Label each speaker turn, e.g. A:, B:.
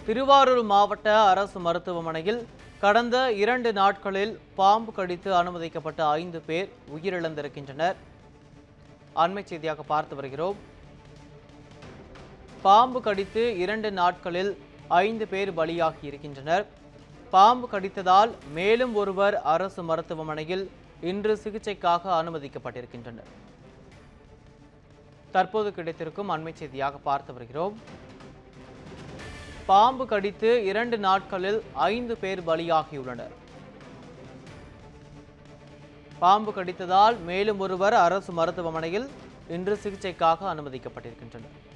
A: திருவாரூர் மாவட்ட அரசு மருத்துவமனையில் கடந்த இரண்டு நாட்களில் பாம்பு கடித்து அனுமதிக்கப்பட்ட ஐந்து பேர் உயிரிழந்திருக்கின்றனர் அண்மை செய்தியாக பார்த்து வருகிறோம் பாம்பு கடித்து இரண்டு நாட்களில் ஐந்து பேர் பலியாகி இருக்கின்றனர் பாம்பு கடித்ததால் மேலும் ஒருவர் அரசு மருத்துவமனையில் இன்று சிகிச்சைக்காக அனுமதிக்கப்பட்டிருக்கின்றனர் தற்போது கிடைத்திருக்கும் அண்மை செய்தியாக பார்த்து வருகிறோம் பாம்பு கடித்து இரண்டு நாட்களில் ஐந்து பேர் பலியாகியுள்ளனர் பாம்பு கடித்ததால் மேலும் ஒருவர் அரசு மருத்துவமனையில் இன்று சிகிச்சைக்காக அனுமதிக்கப்பட்டிருக்கின்றனர்